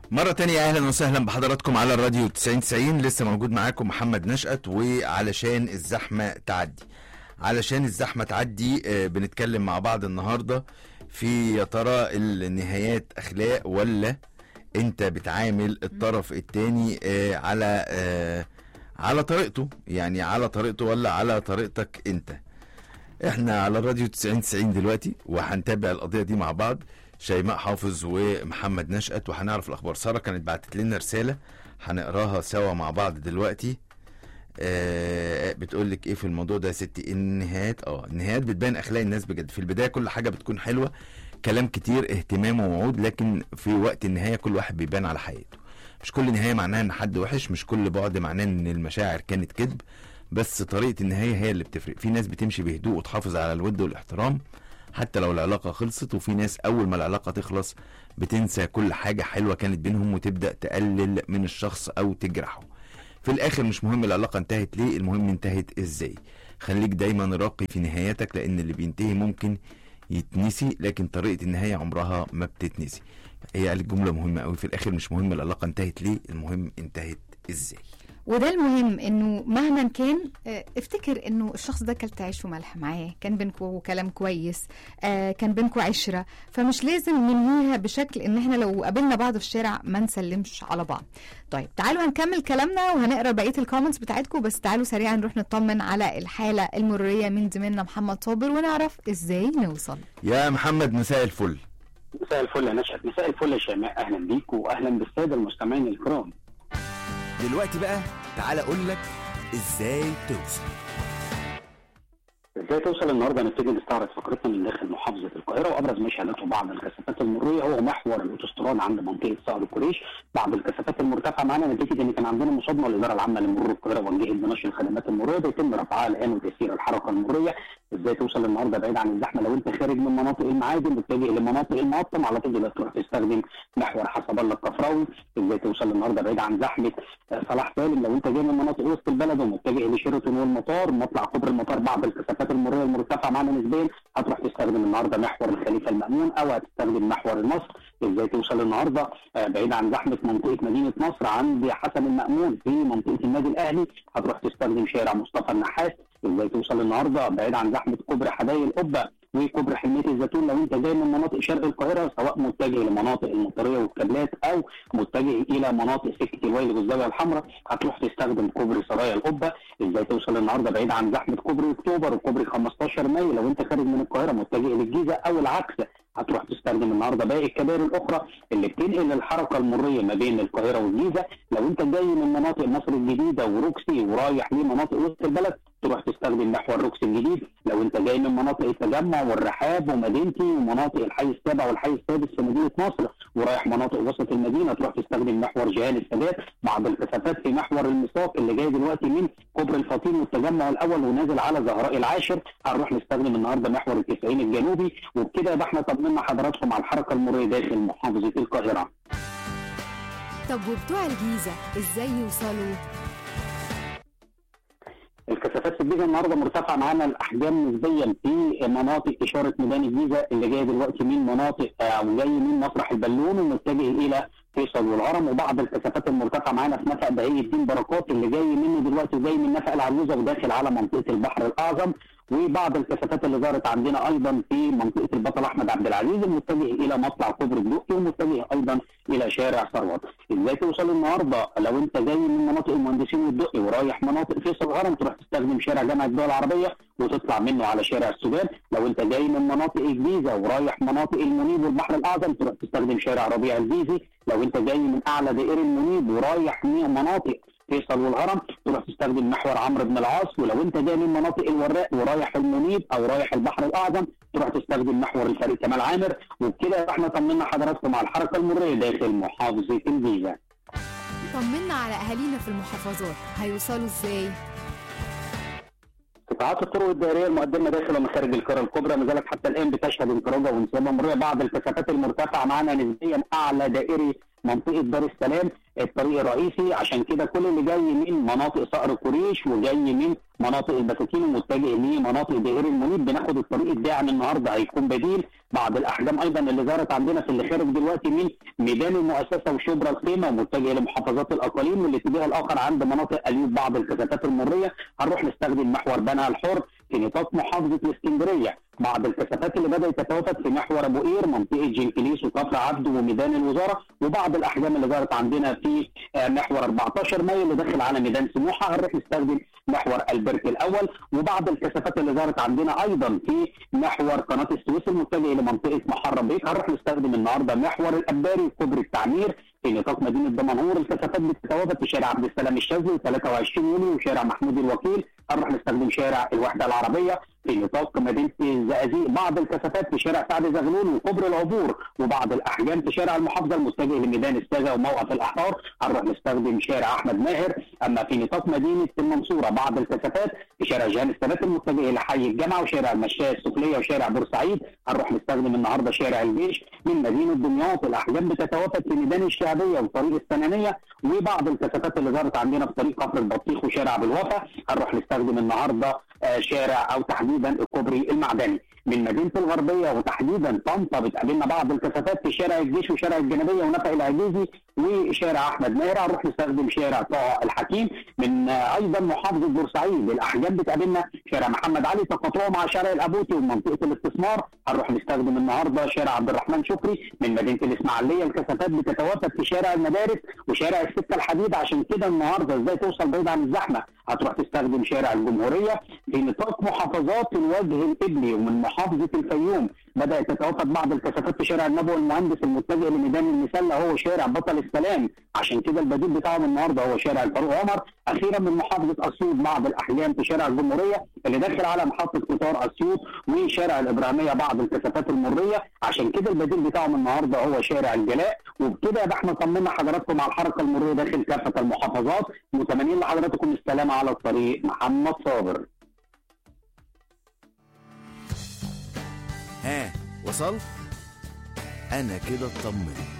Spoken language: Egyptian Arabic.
مرة تانية أهلا وسهلا بحضراتكم على الراديو 9090 لسه موجود معاكم محمد نشأت وعلشان الزحمة تعدي علشان الزحمة تعدي آه، بنتكلم مع بعض النهاردة في يا ترى النهايات أخلاق ولا أنت بتعامل الطرف التاني آه، على آه، على طريقته يعني على طريقته ولا على طريقتك أنت احنا على الراديو 9090 دلوقتي وهنتابع القضيه دي مع بعض شيماء حافظ ومحمد نشأت وهنعرف الاخبار ساره كانت بعتت لنا رساله هنقراها سوا مع بعض دلوقتي آه بتقول لك ايه في الموضوع ده يا ستي النهايات اه النهايات بتبان اخلاق الناس بجد في البدايه كل حاجه بتكون حلوه كلام كتير اهتمام ووعود لكن في وقت النهايه كل واحد بيبان على حقيقته مش كل نهايه معناها ان حد وحش مش كل بعد معناه ان المشاعر كانت كذب بس طريقه النهايه هي اللي بتفرق في ناس بتمشي بهدوء وتحافظ على الود والاحترام حتى لو العلاقه خلصت وفي ناس اول ما العلاقه تخلص بتنسى كل حاجه حلوه كانت بينهم وتبدا تقلل من الشخص او تجرحه في الاخر مش مهم العلاقه انتهت ليه المهم انتهت ازاي خليك دايما راقي في نهاياتك لان اللي بينتهي ممكن يتنسي لكن طريقه النهايه عمرها ما بتتنسي هي قالت جمله مهمه قوي في الاخر مش مهم العلاقه انتهت ليه المهم انتهت ازاي وده المهم انه مهما كان آه، افتكر انه الشخص ده كلت عيش وملح معاه كان بينكوا كلام كويس آه، كان بينكوا عشره فمش لازم ننهيها بشكل ان احنا لو قابلنا بعض في الشارع ما نسلمش على بعض طيب تعالوا هنكمل كلامنا وهنقرا بقيه الكومنتس بتاعتكم بس تعالوا سريعا نروح نطمن على الحاله المروريه من زميلنا محمد صابر ونعرف ازاي نوصل يا محمد مساء الفل مساء الفل يا نشأت مساء الفل يا شيماء اهلا بيكم واهلا بالساده المستمعين الكرام دلوقتي بقى تعالى اقول لك ازاي توصل ازاي توصل النهارده نبتدي نستعرض فقرتنا من داخل محافظه القاهره وابرز ما شهدته بعض الكثافات المروريه هو محور الاوتوستراد عند منطقه صقر الكوريش بعض الكثافات المرتفعه معانا نتيجه ان كان عندنا مصادمه الاداره العامه لمرور القاهره وجهت بنشر الخدمات المروريه بيتم رفعها الان وتسيير الحركه المروريه ازاي توصل النهارده بعيد عن الزحمه لو انت خارج من مناطق المعادن متجه لمناطق المقطم على طول يبقى تروح تستخدم محور حسب الله الكفراوي ازاي توصل النهارده بعيد عن زحمه آه، صلاح سالم لو انت جاي من مناطق وسط البلد ومتجه لشيراتون والمطار مطلع كوبري المطار بعض الكثافات المروريه المرتفعه معانا نسبيا هتروح تستخدم النهارده محور الخليفه المامون او هتستخدم محور النصر ازاي توصل النهارده آه، بعيد عن زحمه منطقه مدينه نصر عند حسن المامون في منطقه النادي الاهلي هتروح تستخدم شارع مصطفى النحاس ازاي توصل النهارده بعيد عن زحمه كوبري حدائق القبه وكوبري حلميه الزيتون لو انت جاي من مناطق شرق القاهره سواء متجه لمناطق المطريه والكابلات او متجه الى مناطق سكه الويل والزاويه الحمراء هتروح تستخدم كوبري سرايا القبه ازاي توصل النهارده بعيد عن زحمه كوبري اكتوبر وكوبري 15 مايو لو انت خارج من القاهره متجه للجيزه او العكس هتروح تستخدم النهارده باقي الكباري الاخرى اللي بتنقل الحركه المريه ما بين القاهره والجيزه لو انت جاي من مناطق مصر الجديده وروكسي ورايح لمناطق وسط البلد تروح تستخدم محور روكسي الجديد لو انت جاي من مناطق التجمع والرحاب ومدينتي ومناطق الحي السابع والحي السادس في مدينه نصر ورايح مناطق وسط المدينه تروح تستخدم محور جهال السادات بعض الكثافات في محور المساق اللي جاي دلوقتي من كوبري الفطين والتجمع الاول ونازل على زهراء العاشر هنروح نستخدم النهارده محور التسعين الجنوبي وبكده يبقى احنا طمنا حضراتكم على الحركه المروريه داخل محافظه القاهره طب وبتوع الجيزه ازاي يوصلوا الكثافات في الجيزه النهارده مرتفعه معانا الاحجام نسبيا في مناطق اشاره ميدان الجيزه اللي جايه دلوقتي من مناطق آه، او جاي من مسرح البالون ومتجه الى فيصل والهرم وبعض الكثافات المرتفعه معانا في نفق بهي الدين بركات اللي جاي منه دلوقتي وجاي من نفق العجوزه وداخل على منطقه البحر الاعظم وبعض الكثافات اللي ظهرت عندنا ايضا في منطقه البطل احمد عبد العزيز المتجه الى مطلع كوبري الدقي ومتجه ايضا الى شارع ثروت ازاي توصل النهارده لو انت جاي من مناطق المهندسين والدقي ورايح مناطق فيصل والهرم تروح تستخدم شارع جامعه الدول العربيه وتطلع منه على شارع السودان لو انت جاي من مناطق الجيزه ورايح مناطق المنيب والبحر الاعظم تروح تستخدم شارع ربيع الجيزي لو انت جاي من اعلى دائري المنيب ورايح من مناطق فيصل والهرم تروح تستخدم محور عمرو بن العاص ولو انت جاي من مناطق الوراق ورايح المنيب او رايح البحر الاعظم تروح تستخدم محور الفريق كمال عامر وبكده احنا طمنا حضراتكم على الحركه المروريه داخل محافظه الجيزه طمنا على اهالينا في المحافظات هيوصلوا ازاي قطاعات الطرق الدائريه المقدمه داخل ومخارج القرى الكبرى ما زالت حتى الان بتشهد انقراضه وانسيابه مروريه بعض الكثافات المرتفعه معنا نسبيا اعلى دائري منطقه دار السلام الطريق الرئيسي عشان كده كل اللي جاي من مناطق صقر قريش وجاي من مناطق البساتين ومتجه لمناطق دائري المنيب بناخد الطريق الداعم النهارده هيكون بديل بعض الاحجام ايضا اللي ظهرت عندنا في اللي خارج دلوقتي من ميدان المؤسسه وشبرا الخيمه ومتجه لمحافظات الاقاليم والاتجاه الاخر عند مناطق اليوب بعض الكثافات المريه هنروح نستخدم محور بنها الحر في نطاق محافظه الاسكندريه بعض الكثافات اللي بدات تتوافد في محور ابو قير منطقه جنكليس وكفر عبده وميدان الوزاره وبعض الاحجام اللي ظهرت عندنا في آه، محور 14 مايو اللي داخل على ميدان سموحه هنروح نستخدم محور البرك الاول وبعض الكثافات اللي ظهرت عندنا ايضا في محور قناه السويس المتجه لمنطقه محرم بيك هنروح نستخدم النهارده محور الاباري كوبري التعمير في نطاق مدينه دمنهور الكثافات بتتوافد في شارع عبد السلام الشاذلي 23 يوليو وشارع محمود الوكيل هنروح نستخدم شارع الوحده العربيه في نطاق مدينه الزقازيق بعض الكثافات في شارع سعد زغلول وكوبري العبور وبعض الاحجام في شارع المحافظه المتجه لميدان الساجه وموقف الاحرار هنروح نستخدم شارع احمد ماهر اما في نطاق مدينه المنصوره بعض الكثافات في شارع جهان السادات المتجه الى حي الجامعه وشارع المشايه السفليه وشارع بورسعيد هنروح نستخدم النهارده شارع الجيش من مدينه دمياط الاحجام بتتوافد في ميدان الشعبيه وطريق السنانيه وبعض الكثافات اللي ظهرت عندنا في طريق كفر البطيخ وشارع بالوفا هنروح نستخدم النهارده آه، شارع او تحديدا الكوبري المعدني من مدينه الغربيه وتحديدا طنطا بتقابلنا بعض الكثافات في شارع الجيش وشارع الجنوبيه ونفق العجيزي وشارع احمد ماهر هنروح نستخدم شارع طه الحكيم من آه، ايضا محافظه بورسعيد الاحجام بتقابلنا شارع محمد علي تقاطعه مع شارع الابوتي ومنطقه الاستثمار هنروح نستخدم النهارده شارع عبد الرحمن شكري من مدينه الاسماعيليه الكثافات بتتوافد في شارع المدارس وشارع السكه الحديد عشان كده النهارده ازاي توصل بعيد عن الزحمه هتروح تستخدم شارع الجمهوريه في نطاق محافظات الوجه القبلي ومن محافظه الفيوم بدات تتوافد بعض الكثافات في شارع النبوي المهندس المتجه لميدان المسله هو شارع بطل السلام عشان كده البديل بتاعهم النهارده هو شارع الفاروق عمر اخيرا من محافظه اسيوط بعض الاحجام في شارع الجمهوريه اللي داخل على محطه قطار اسيوط وشارع الابراهيميه بعض الكثافات المريه عشان كده البديل بتاعهم النهارده هو شارع الجلاء وبكده يبقى احنا طمنا حضراتكم على الحركه المروريه داخل كافه المحافظات متمنين لحضراتكم السلامه على الطريق محمد صابر ها وصلت انا كده اطمنت